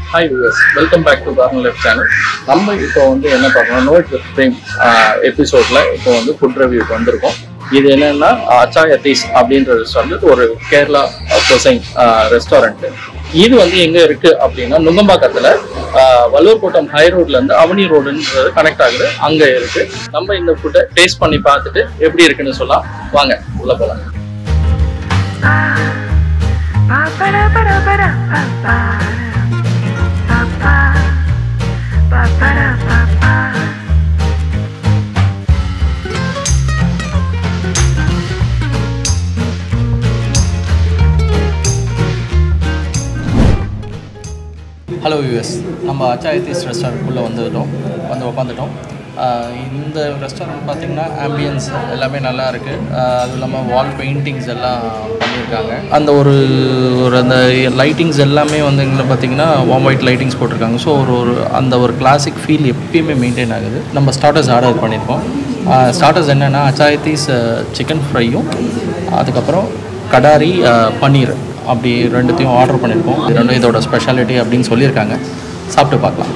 Hi viewers welcome back to corner life channel நம்ம இப்போ வந்து என்ன பார்க்கணும் நோட் வித் ஃப்ரேம் எபிசோட்ல இப்போ வந்து ஃபுட் ரிவ்யூக்கு வந்திருக்கோம் இது என்னன்னா அச்சாயத்தீஸ் அப்படின்ற ரெஸ்டாரண்ட் ஒரு கேரளா கொசைன் ரெஸ்டாரண்ட் இது வந்து எங்க இருக்கு அப்படின்னா நுங்கம்பாக்கத்துல ஆஹ், வள்ளூர் கோட்டம் ஹை ரோட்ல இருந்து அவனி ரோடுன்றது கனெக்ட் ஆகுது அங்க இருக்கு நம்ம இந்த ஃபுட்டை டேஸ்ட் பண்ணி பார்த்துட்டு எப்படி இருக்குன்னு சொல்லலாம் வாங்க உள்ள போலாம் ஹலோ யூஎஸ் நம்ம அச்சாயத்தீஸ் ரெஸ்டாரண்ட்குள்ளே வந்துட்டோம் வந்து உட்காந்துட்டோம் ஆஹ் இந்த ரெஸ்டாரண்ட் பார்த்திங்கன்னா ஆம்பியன்ஸ் எல்லாமே நல்லா இருக்குது அதுவும் இல்லாமல் வால் பெயிண்டிங்ஸ் எல்லாம் பண்ணியிருக்காங்க அந்த ஒரு ஒரு அந்த லைட்டிங்ஸ் எல்லாமே வந்து இங்கே பார்த்திங்கன்னா வாம் ஒயிட் லைட்டிங்ஸ் போட்டிருக்காங்க ஸோ ஒரு ஒரு அந்த ஒரு கிளாசிக் ஃபீல் எப்பயுமே மெயின்டைன் ஆகுது நம்ம ஸ்டார்டர்ஸ் ஆர்டர் பண்ணியிருக்கோம் ஸ்டார்டர்ஸ் என்னென்னா அச்சாயத்தீஸ் சிக்கன் ஃப்ரையும் அதுக்கப்புறம் கடாரி ஆஹ் பன்னீர் அப்படி ரெண்டுத்தையும் ஆர்டர் பண்ணியிருக்கோம் இது ரெண்டும் இதோட ஸ்பெஷாலிட்டி அப்படின்னு சொல்லியிருக்காங்க சாப்பிட்டு பார்க்கலாம்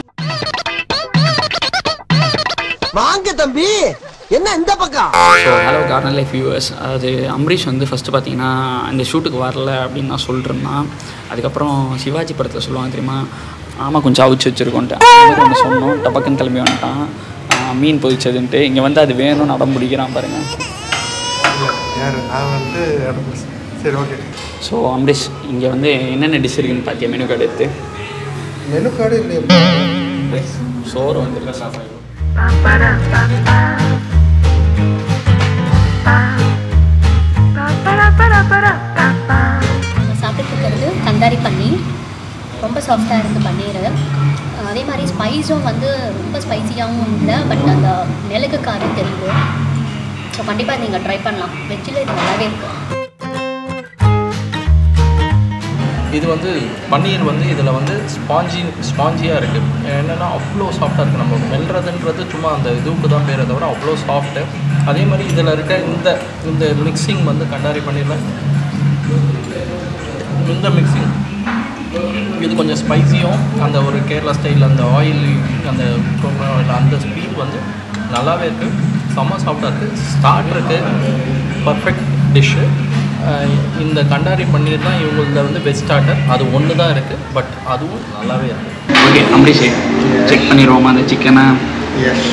வாங்க தம்பி என்ன இந்த பக்கம் so hello corner life viewers அது அம்பரீஷ் வந்து ஃபஸ்ட்டு பார்த்தீங்கன்னா இந்த ஷூட்டுக்கு வரல அப்படின்னு நான் சொல்லிருந்தான் அதுக்கப்புறம் சிவாஜி படத்தில் சொல்லுவாங்க தெரியுமா ஆமாம் கொஞ்சம் அவிச்சு வச்சுருக்கோன்ட்டு ஒன்று சொன்னோம் டபக்குன்னு கிளம்பி வந்துட்டான் ஆஹ் மீன் பொதிச்சதுன்ட்டு இங்கே வந்து அது வேணும்னு அடம் பிடிக்கிறான் பாருங்க யார் நான் வந்து சரி ஓகே ஸோ அம்பரீஷ் இங்கே வந்து என்னென்ன டிஷ் இருக்குன்னு பார்த்தியா மெனு கார்டு எடுத்து மெனு கார்டு இல்லையா சோறு வந்துருக்கு நம்ம சாப்பிட்டு இருக்கிறது தந்தாரி பன்னீர் ரொம்ப சாஃப்டாக இருக்குது பன்னீர் அதே மாதிரி ஸ்பைஸும் வந்து ரொம்ப ஸ்பைசியாகவும் இல்லை பட் அந்த மிளகு காரம் தெரியுது ஸோ கண்டிப்பாக நீங்கள் ட்ரை பண்ணலாம் வெஜ்ஜில் இது நல்லாவே இருக்குது இது வந்து பன்னீர் வந்து இதில் வந்து ஸ்பாஞ்சி ஸ்பாஞ்சியாக இருக்குது என்னென்னா அவ்வளோ சாஃப்டாக இருக்குது நம்ம மெல்றதுன்றது சும்மா அந்த இதுவுக்கு தான் பேரை தவிர அவ்வளோ சாஃப்ட்டு அதே மாதிரி இதில் இருக்க இந்த இந்த மிக்சிங் வந்து கண்டாரி பண்ணிடுவேன் இந்த மிக்சிங் இது கொஞ்சம் ஸ்பைசியும் அந்த ஒரு கேரளா ஸ்டைல் அந்த ஆயில் அந்த coconut அந்த ஸ்பீட் வந்து நல்லாவே இருக்குது செம்ம சாஃப்டாக இருக்குது ஸ்டார்டருக்கு பர்ஃபெக்ட் டிஷ்ஷு இந்த கண்டாரி பன்னீர் தான் இவங்களது வந்து பெஸ்ட் ஸ்டார்டர் அது ஒன்று தான் இருக்குது பட் அதுவும் நல்லாவே இருக்குது ஓகே அம்பரீஷ் செக் பண்ணிடுவோமா அந்த சிக்கனை எஸ்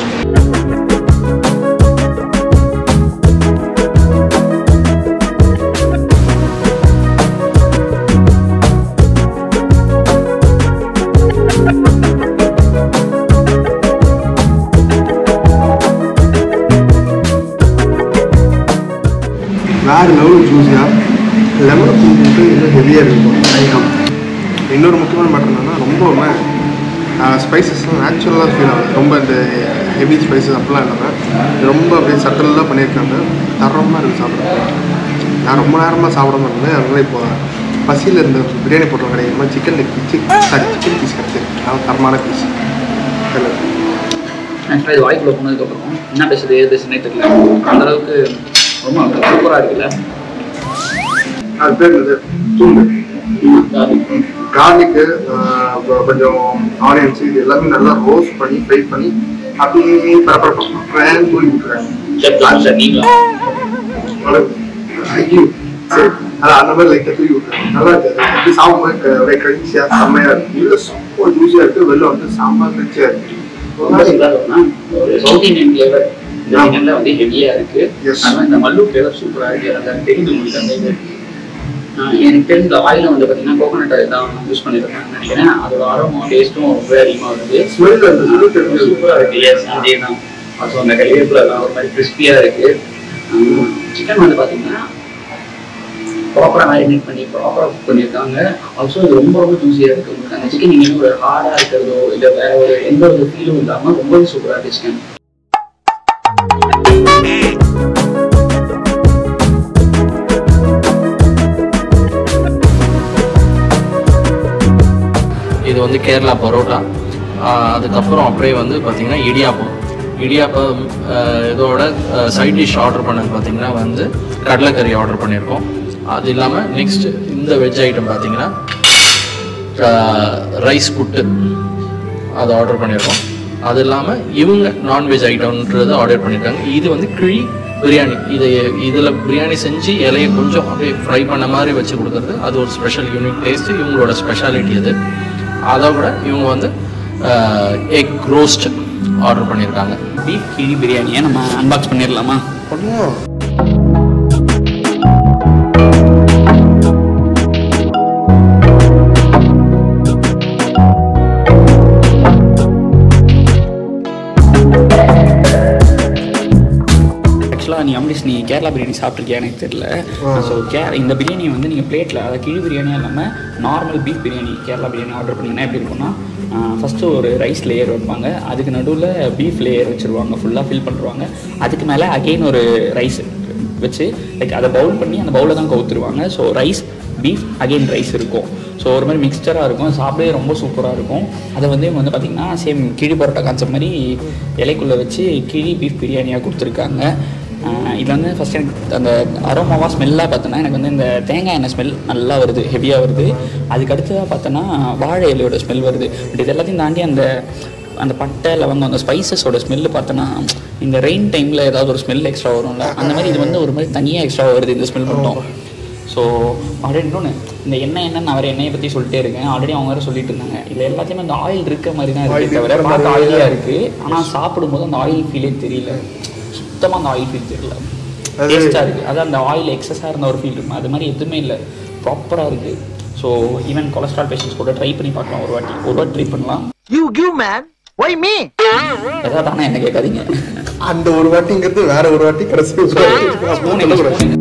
வேறு லெவல் ஜூஸியாக லெமன் போட்டு இன்னும் ஹெவியாக இருக்கும் ஐட்டம் இன்னொரு முக்கியமான மேட்டர் என்னன்னா ரொம்ப ஸ்பைசஸ்லாம் நேச்சுரலாக ஃபீல் ஆகுது ரொம்ப இந்த ஹெவி ஸ்பைசஸ் அப்படிலாம் இல்லாமல் ரொம்ப அப்படியே சட்டலாக பண்ணியிருக்காங்க தரமாக இருக்குது சாப்பிட்றது நான் ரொம்ப நேரமாக சாப்பிடாம இருந்தேன் அதனால இப்போ பசியில் இருந்த பிரியாணி போட்டோம் கிடைக்குமா chicken leg piece sorry chicken piece கிடச்சி அது தரமான பீஸ் ஆக்சுவலாக இது வாய்க்குள்ள போனதுக்கப்புறம் என்ன பேசுறது ஏது பேசுனே தெரியல அந்த அளவுக்கு ரொம்ப சூப்பராக இருக்குல்ல அது பேர் என்னது தூண்டு கார்லிக்கு கொஞ்சம் ஆனியன்ஸ் இது எல்லாமே நல்லா ரோஸ்ட் பண்ணி ஃப்ரை பண்ணி அப்படியே பரப்பர பண்ணலாம் தூவி விட்டுறாங்க நீங்களா ஐயோ சரி அது அந்த மாதிரி லைட்டாக தூவி விட்டுறாங்க நல்லா இருக்கு அது எப்படி சாப்பிடும்போது ஒரே கழிச்சியாக செம்மையாக இருக்கு உள்ள ரொம்ப ஜூஸியாக இருக்கு வெளில வந்து சாம்பார் கழிச்சியாக இருக்கு ஒரு ரொம்ப மாதிரி சிம்பிளாக சொல்லலாம் ஒரு சவுத் இந்தியன் ஃப்ளேவர் இந்த ஆமா. சிக்கனில் வந்து ஹெவியாக இருக்கு Yes. ஆனால் இந்த மல்லு ஃப்ளேவர் சூப்பராக இருக்கு அந்த தெரிஞ்சு உங்களுக்கு அந்த இது ஆஹ் எனக்கு தெரிஞ்ச ஆயில் வந்து பார்த்தீங்கன்னா கோகோனட் ஆயில் தான் யூஸ் பண்ணியிருக்காங்கன்னு நினைக்கிறேன் அதோட அரோமா டேஸ்ட்டும் ரொம்ப அதிகமாக வருது ஸ்மெல் அந்த ஸ்மெல் தெரிஞ்சு சூப்பராக இருக்கு எஸ் அதே தான் ஸோ அந்த கறிவேப்பிலாம் ஒரு மாதிரி கிறிஸ்பியாக இருக்கு சிக்கன் வந்து பார்த்தீங்கன்னா ப்ராப்பராக மேரினேட் பண்ணி ப்ராப்பராக குக் பண்ணியிருக்காங்க ஆல்சோ இது ரொம்ப ரொம்ப ஜூஸியாக இருக்கு உங்களுக்கு அந்த சிக்கன் நீங்கள் ஒரு ஹார்டாக இருக்கிறதோ இல்லை வேற ஒரு எந்த ஒரு ஃபீலும் இல்லாமல் ரொம்பவே சூப்பராக இருக்கு சிக்கன் இது வந்து கேரளா பரோட்டா ஆஹ் அதுக்கப்புறம் அப்படியே வந்து பார்த்திங்கன்னா இடியாப்பம் இடியாப்பம் ஆஹ் இதோட சைட் டிஷ் ஆர்டர் பண்ணது பார்த்திங்கன்னா வந்து கடலைக்கறி ஆர்டர் பண்ணியிருக்கோம் அது இல்லாமல் நெக்ஸ்ட் இந்த வெஜ் ஐட்டம் பார்த்தீங்கன்னா ரைஸ் புட்டு அதை ஆர்டர் பண்ணியிருக்கோம் அது இல்லாமல் இவங்க நான்வெஜ் ஐட்டம்ன்றது ஆர்டர் பண்ணியிருக்காங்க இது வந்து கிழி பிரியாணி இதை இதில் பிரியாணி செஞ்சு இலையை கொஞ்சம் அப்படியே ஃப்ரை பண்ண மாதிரி வச்சு கொடுக்குறது அது ஒரு ஸ்பெஷல் யூனிக் டேஸ்ட்டு இவங்களோட ஸ்பெஷாலிட்டி அது அதை விட இவங்க வந்து எக் ரோஸ்ட் ஆர்டர் பண்ணியிருக்காங்க பீஃப் கிழி பிரியாணியை நம்ம அன்பாக்ஸ் பண்ணிடலாமா பண்ணுவோம் ஆக்சுவலாக நீ அம்ரிஷ் நீ கேரளா பிரியாணி சாப்பிட்ருக்கியா எனக்கு தெரியல ஸோ கே இந்த பிரியாணி வந்து நீங்கள் பிளேட்டில் அதாவது கிழி பிரியாணியாக இல்லாமல் normal beef biryani Kerala biryani order பண்ணிங்கன்னா எப்படி இருக்கும்னா ஃபஸ்ட்டு ஒரு ரைஸ் லேயர் வைப்பாங்க அதுக்கு நடுவில் பீஃப் லேயர் வச்சுருவாங்க ஃபுல்லாக ஃபில் பண்ணுவாங்க அதுக்கு மேலே அகெயின் ஒரு ரைஸ் வச்சு லைக் அதை பவுல் பண்ணி அந்த பவுலில் தான் கவுத்துருவாங்க so rice beef again rice இருக்கும் ஸோ ஒரு மாதிரி மிக்சராக இருக்கும் சாப்பிடவே ரொம்ப சூப்பராக இருக்கும் அதை வந்து இவங்க வந்து பார்த்திங்கன்னா சேம் கிழி பரோட்டா கான்செப்ட் மாதிரி இலைக்குள்ளே வச்சு கிழி பீஃப் பிரியாணியாக கொடுத்துருக்காங்க ஆஹ் இது வந்து ஃபஸ்ட் எனக்கு அந்த அரோமாவா ஸ்மெல்லாக பார்த்தோன்னா எனக்கு வந்து இந்த தேங்காய் எண்ணெய் ஸ்மெல் நல்லா வருது ஹெவியாக வருது அதுக்கு அடுத்ததாக பார்த்தோன்னா வாழை இலையோட ஸ்மெல் வருது பட் இது எல்லாத்தையும் தாண்டி அந்த அந்த பட்டை லவங்கம் அந்த ஸ்பைசஸோட ஸ்மெல்லு பார்த்தோன்னா இந்த ரெயின் டைமில் ஏதாவது ஒரு ஸ்மெல் எக்ஸ்ட்ரா வரும்ல அந்த மாதிரி இது வந்து ஒரு மாதிரி தனியாக எக்ஸ்ட்ரா வருது இந்த ஸ்மெல் மட்டும் ஸோ ஆல்ரெடி இன்னொன்று இந்த எண்ணெய் எண்ணெய் நான் வேறு எண்ணெயை பற்றி சொல்லிட்டே இருக்கேன் ஆல்ரெடி அவங்க வேறு சொல்லிட்டு இருந்தாங்க இதில் எல்லாத்தையுமே அந்த ஆயில் இருக்க மாதிரி தான் Oil இருக்குது தவிர இருக்கிற பார்க்க மாதிரி ஆயிலாக இருக்குது ஆனால் சாப்பிடும்போது அந்த ஆயில் ஃபீலே தெரியல சுத்தமாக அந்த ஆயில் ஃபீல் தெரியல அது- டேஸ்ட்டாக இருக்குது அதான் அந்த ஆயில் எக்ஸஸாக இருந்த ஒரு ஃபீல் இருக்கும் அது மாதிரி எதுவுமே இல்லை ப்ராப்பராக இருக்குது ஸோ ஈவன் கொலஸ்ட்ரால் பேஷண்ட்ஸ் கூட ட்ரை பண்ணி பார்க்கலாம் ஒரு வாட்டி ஒரு வாட்டி ட்ரை பண்ணலாம் you give man why me எதாவது தானே என்ன கேட்காதீங்க அந்த ஒரு வாட்டிங்கிறது வேற ஒரு வாட்டி கடைசி ஒரு வாட்டி ஸ்பூன் என்ன ஸ்பூன்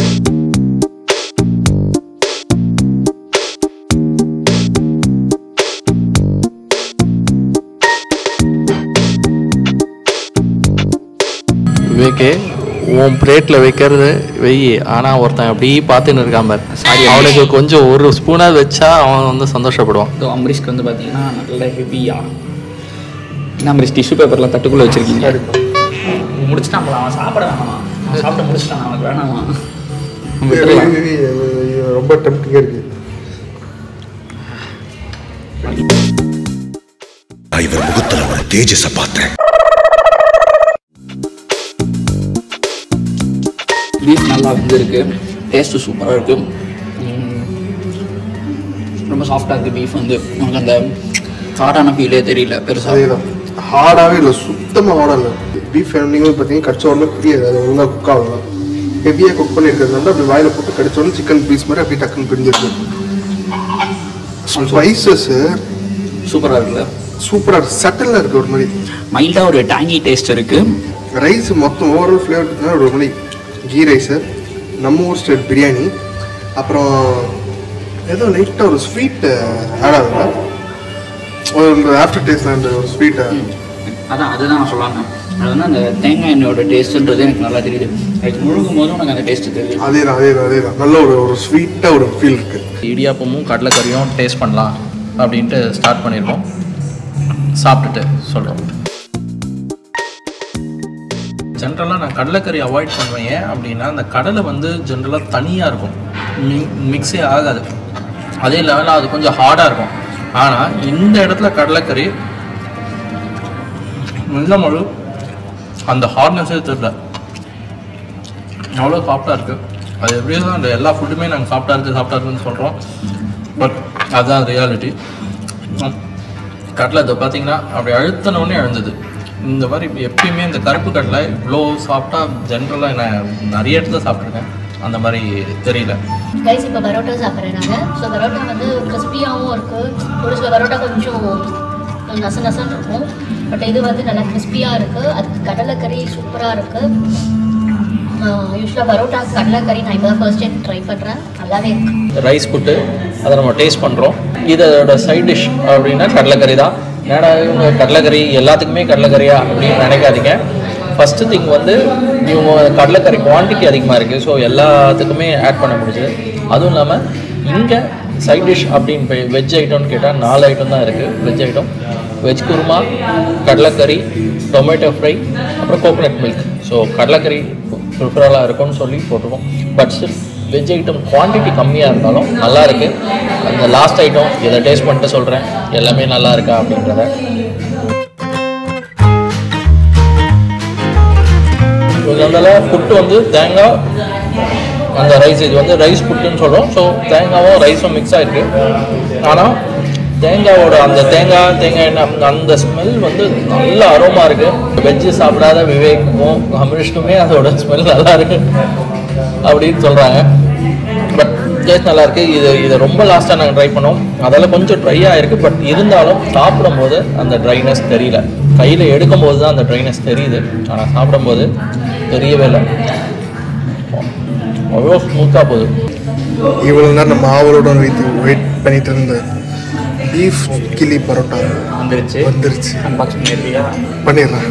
விவேக்கு உன் பிளேட்டில் வைக்கிறது வெய் ஆனால் ஒருத்தன் அப்படி பார்த்துன்னு இருக்கான் பார் அவனுக்கு கொஞ்சம் ஒரு ஸ்பூனாக வச்சா அவன் வந்து சந்தோஷப்படுவான் ஸோ அம்பரீஷ்க்கு வந்து பார்த்தீங்கன்னா நல்ல ஹெவியாக என்ன அம்பரீஷ் டிஷ்யூ பேப்பர்லாம் தட்டுக்குள்ளே வச்சுருக்கீங்க முடிச்சிட்டாங்களா அவன் சாப்பிட வேணாமா அவன் சாப்பிட்டு முடிச்சிட்டான் அவனுக்கு வேணாமா விட்டுறலாம். ரொம்ப டெம்டிங்காக இருக்கு நான் இவர் முகத்துல ஒரு தேஜஸ பார்த்தேன் பீஃப் நல்லா வெந்திருக்கு டேஸ்ட்டு சூப்பராக இருக்கு உம், ரொம்ப சாஃப்டாக இருக்குது பீஃப் வந்து உனக்கு அந்த காடான ஃபீலே தெரியல பெருசாக அதேதான் ஹார்டாகவே இல்லை சுத்தமாக ஹார்டாக இல்லை பீஃப் நீங்கள் பார்த்தீங்கன்னா கடிச்ச உடனே புரியாது அது ஒழுங்காக குக் ஆகலாம் ஹெவியாக குக் பண்ணியிருக்கிறது வந்து அப்படி வாயில் போட்டு கடிச்ச உடனே சிக்கன் பீஸ் மாதிரி அப்படியே டக்குன்னு பிரிஞ்சிருக்கு ஸ்பைசஸ்ஸு சூப்பராக இருக்குல்ல சூப்பராக சட்டிலாக இருக்குது ஒரு மாதிரி மைல்டாக ஒரு டேங்கி டேஸ்ட் இருக்குது ரைஸ் மொத்தம் ஓவரால் ஃப்ளேவர் ஒரு மாதிரி கீ ரைஸு நம்ம ஊர் ஸ்டைல் பிரியாணி அப்புறம் ஏதோ லைட்டாக ஒரு ஸ்வீட் ஆட் ஆகுதுல ஒரு ஆஃப்டர் டேஸ்ட் அந்த ஒரு ஸ்வீட்டை அதான் அதுதான் நான் சொல்லாங்க அது வந்து அந்த தேங்காய் எண்ணெயோட டேஸ்ட்டுன்றது எனக்கு நல்லா தெரியுது அது முழுகும் போது உனக்கு அந்த டேஸ்ட்டு தெரியுது அதே தான் அதே தான் அதே தான் நல்ல ஒரு ஒரு ஸ்வீட்டாக ஒரு ஃபீல் இருக்குது இடியாப்பமும் கடலைக்கறியும் டேஸ்ட் பண்ணலாம் அப்படின்ட்டு ஸ்டார்ட் பண்ணியிருக்கோம் சாப்பிட்டுட்டு சொல்கிறோம் ஜென்ரலாக நான் கடலைக்கறி அவாய்ட் பண்ணுவேன் ஏன் அப்படின்னா அந்த கடலை வந்து ஜென்ரலாக தனியாக இருக்கும் மி மிக்ஸே ஆகாது அதே லெவலில் அது கொஞ்சம் ஹார்டாக இருக்கும் ஆனால் இந்த இடத்துல கடலைக்கறி நல்ல முழு அந்த ஹார்ட்னஸே தெரியல அவ்வளோ சாஃப்டாக இருக்குது அது எப்படியோ தான் அந்த எல்லா ஃபுட்டுமே நாங்கள் சாஃப்டாக இருக்குது சாஃப்டாக இருக்குன்னு சொல்கிறோம் பட் அதுதான் ரியாலிட்டி கடலை இதை பார்த்தீங்கன்னா அப்படி அழுத்தின உடனே அழுந்தது இந்த மாதிரி எப்பயுமே இந்த கருப்பு கடலை இவ்வளோ சாஃப்டாக ஜென்ரலாக நான் நிறைய இடத்துல சாப்பிட்ருக்கேன் அந்த மாதிரி தெரியல கைஸ் இப்போ பரோட்டா சாப்பிட்றேன் நாங்கள் ஸோ பரோட்டா வந்து கிறிஸ்பியாகவும் இருக்குது ஒரு சில பரோட்டா கொஞ்சம் நச நசன்னு இருக்கும் பட் இது வந்து நல்லா கிறிஸ்பியாக இருக்குது அதுக்கு கடலைக்கறி சூப்பராக இருக்குது யூஸ்வலாக பரோட்டா கடலைக்கறி நான் இப்போ தான் ஃபர்ஸ்ட் டைம் ட்ரை பண்ணுறேன் நல்லாவே இருக்கு ரைஸ் புட்டு அதை நம்ம டேஸ்ட் பண்ணுறோம் இதோட சைட் டிஷ் அப்படின்னா கடலைக்கறி தான் ஏன்னா இவங்க கடலைக்கறி எல்லாத்துக்குமே கடலைக்கறியா அப்படின்னு நினைக்காதீங்க ஃபஸ்ட்டு திங் வந்து இவங்க கடலைக்கறி குவான்டிட்டி அதிகமாக இருக்குது ஸோ எல்லாத்துக்குமே ஆட் பண்ண முடியுது அதுவும் இல்லாமல் இங்கே சைட் டிஷ் அப்படின்னு வெஜ் ஐட்டம்னு கேட்டால் நாலு ஐட்டம் தான் இருக்குது வெஜ் ஐட்டம் வெஜ் குருமா கடலைக்கறி டொமேட்டோ ஃப்ரை அப்புறம் கோகோனட் மில்க் ஸோ கடலைக்கறி ப்ரிஃபரலாக இருக்கும்னு சொல்லி போட்டிருக்கோம் but still veg item quantity கம்மியாக இருந்தாலும் நல்லா இருக்கு அந்த லாஸ்ட் ஐட்டம் இதை டேஸ்ட் பண்ணிட்டு சொல்கிறேன் எல்லாமே நல்லா இருக்கா அப்படின்றத இது வந்து புட்டு வந்து தேங்காய் அந்த ரைஸ் இது வந்து ரைஸ் புட்டுன்னு சொல்கிறோம் ஸோ தேங்காவும் ரைஸும் மிக்ஸ் ஆகிருக்கு ஆனால் தேங்காவோட அந்த தேங்காய் தேங்காய் எண்ணெய் அந்த- அந்த ஸ்மெல் வந்து நல்ல அரோமா இருக்குது வெஜ்ஜு சாப்பிடாத விவேக்குக்கும் அமிர்ஷ்க்குமே அதோட ஸ்மெல் நல்லா இருக்கு அப்படின்னு சொல்கிறாங்க பட் டேஸ்ட் நல்லா இருக்கு இது இதை ரொம்ப லாஸ்ட்டாக நாங்கள் ட்ரை பண்ணோம் அதெல்லாம் கொஞ்சம் ட்ரையாக இருக்குது பட் இருந்தாலும் சாப்பிடும்போது அந்த ட்ரைனஸ் தெரியல கையில் எடுக்கும்போது தான் அந்த ட்ரைனஸ் தெரியுது ஆனால் சாப்பிடும்போது தெரியவே இல்லை அவ்வளோ ஸ்மூத்தாக போகுது இவ்வளோ நேரம் நம்ம ஆவலோட வைத்து வெயிட் பண்ணிட்டு இருந்த பீஃப் கிளி பரோட்டா வந்துருச்சு வந்துருச்சு அன்பாக்சிங் பண்ணிருக்கியா பண்ணிடுறேன்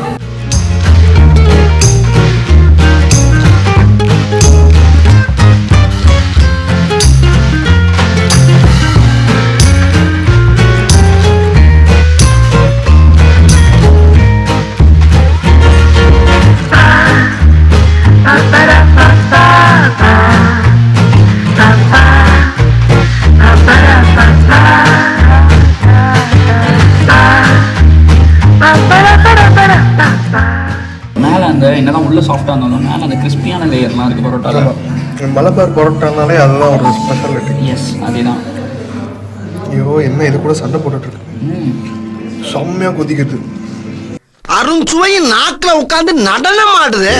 மேலே அந்த என்னதான் உள்ள சாஃப்டாக இருந்தாலும் மேலே அந்த கிறிஸ்பியான லேயர்லாம் இருக்குது பரோட்டாவில் ஆமாம் மலபார் பரோட்டானாலே அதுதான் ஒரு ஸ்பெஷாலிட்டி எஸ் அதே தான் ஐயோ என்ன இது கூட சண்டை போட்டுட்டு இருக்கு செம்மையாக கொதிக்குது அருண்சுவையின் நாக்குல உட்கார்ந்து நடனம் ஆடுது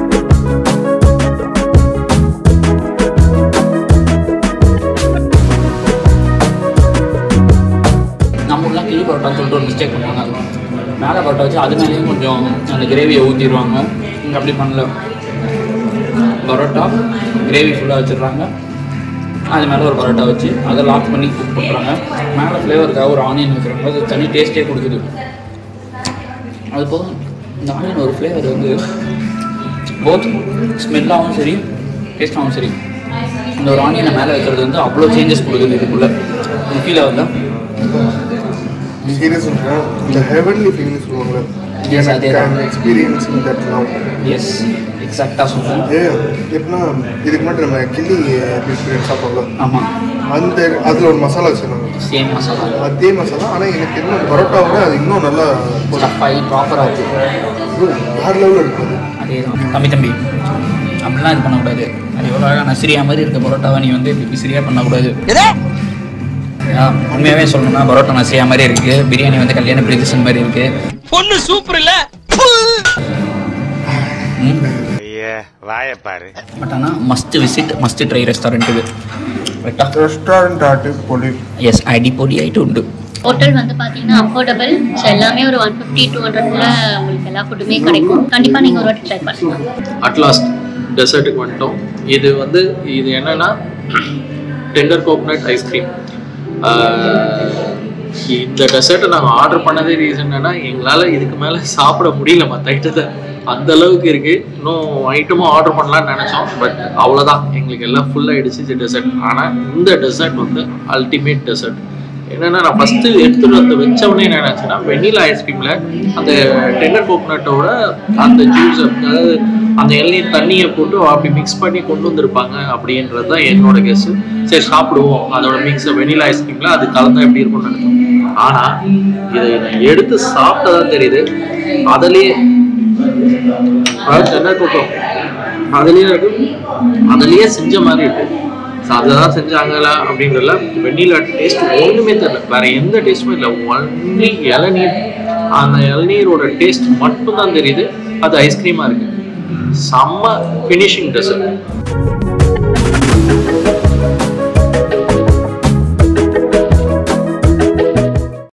நம்ம ஊர்லாம் கிளி பரோட்டான்னு சொல்லிட்டு ஒரு மிஸ்டேக் பண்ணுவாங்க மேலே பரோட்டா வச்சு அது மேலேயும் கொஞ்சம் அந்த கிரேவியை ஊற்றிடுவாங்க இங்கே அப்படி பண்ணல பரோட்டா கிரேவி ஃபுல்லாக வச்சிடுறாங்க அது மேலே ஒரு பரோட்டா வச்சு அதை லாக் பண்ணி குக் பண்ணுறாங்க மேலே ஃப்ளேவருக்காக ஒரு ஆனியன் வச்சுருக்காங்க அது தனி டேஸ்ட்டே கொடுக்குது அது போக இந்த ஆனியன் ஒரு ஃப்ளேவர் வந்து போத் ஸ்மெல்லாகவும் சரி டேஸ்ட்டாகவும் சரி இந்த ஒரு ஆனியனை மேலே வைக்கிறது வந்து அவ்வளோ சேஞ்சஸ் கொடுக்குது இதுக்குள்ளே ஃபீல் ஆகுதா சீரியஸ் இந்த ஹெவன்லி ஃபீலிங் சொல்லுவாங்க Yes, அதேதான். எக்ஸ்பீரியன்ஸ் தட் நவ் எஸ் எக்ஸாக்டாக சொல்கிறேன் ஏ எப்படின்னா இதுக்கு முன்னாடி நம்ம கிள்ளி பிரியாணி சாப்பிடல ஆமாம் அந்த அதில் ஒரு மசாலா வச்சுருந்தாங்க சேம் மசாலா அதே மசாலா ஆனால் எனக்கு இன்னும் பரோட்டாவோட அது இன்னும் நல்லா ஸ்டஃப் ஆகி ப்ராப்பராக இருக்குது வேறு லெவலில் இருக்குது அதே தான் தம்பி தம்பி அப்படிலாம் இது பண்ணக்கூடாது அது எவ்வளோ அழகாக நசிரியா மாதிரி இருக்க பரோட்டாவை நீ வந்து இப்படி பிசிரியா பண்ணக்கூடாது ஆ, உண்மையாகவே சொல்லணும்னா பரோட்டா நசிரியா மாதிரி இருக்குது பிரியாணி வந்து கல்யாண பிரிஜசன் மாதிரி இருக்குது பொண்ணு சூப்பர் இல்ல பட் ஆனால் must visit must try restaurant இது கரெக்டாக ரெஸ்டாரண்ட் ஆட்டு பொலி எஸ் அடி பொடி ஆகிட்டு உண்டு ஹோட்டல் வந்து பார்த்தீங்கன்னா அஃபோர்டபுள் ஸோ எல்லாமே ஒரு ஒன் ஃபிஃப்டி டூ ஹண்ட்ரட்ல உங்களுக்கு எல்லா ஃபுட்டுமே கிடைக்கும் கண்டிப்பாக நீங்கள் ஒரு வாட்டி ட்ரை பண்ணுங்க அட்லாஸ்ட் டெசர்ட்டுக்கு வந்துட்டோம் இது வந்து இது என்னன்னா டெண்டர் கோகனட் ஐஸ்கிரீம் இந்த டெசர்ட்டை நாங்கள் ஆர்டர் பண்ணதே ரீசன் என்னன்னா எங்களால் இதுக்கு மேலே சாப்பிட முடியல மற்ற ஐட்டத்தை அந்த அளவுக்கு இருக்கு இன்னும் ஐட்டமும் ஆர்டர் பண்ணலாம்னு நினச்சோம் பட் அவ்வளோதான் எங்களுக்கு எல்லாம் ஃபுல் ஆயிடுச்சு இந்த டெசர்ட் ஆனால் இந்த டெசர்ட் வந்து அல்டிமேட் டெசர்ட் என்னன்னா நான் ஃபர்ஸ்ட் எடுத்துட்டு வந்து வச்ச உடனே என்ன நினைச்சேன்னா வெண்ணிலா ஐஸ்கிரீம்ல அந்த டெண்டர் கோகனட்டோட அந்த ஜூஸ் அதாவது அந்த இளநீர் தண்ணியை போட்டு அப்படி மிக்ஸ் பண்ணி கொண்டு வந்திருப்பாங்க அப்படின்றது தான் என்னோட கெஸ் சரி சாப்பிடுவோம் அதோட மிக்ஸ் வெண்ணிலா ஐஸ்கிரீம்ல அது கலந்தா எப்படி இருக்கும்னு நினைச்சோம் ஆனா இதை நான் எடுத்து சாப்பிட்டதான் தெரியுது அதுலயே அதாவது டெண்டர் கோகோ அதுலயே இருக்கு அதுலயே செஞ்ச மாதிரி இருக்கு ஸோ அதுதான் செஞ்சாங்களா அப்படின்றதுல வெண்ணிலா டேஸ்ட் ஒன்றுமே தெரியல வேற எந்த டேஸ்ட்டுமே இல்லை ஒன்லி இளநீர் அந்த இளநீரோட டேஸ்ட் மட்டும்தான் தெரியுது அது ஐஸ்கிரீமாக இருக்கு செம்ம ஃபினிஷிங் டெசர்ட்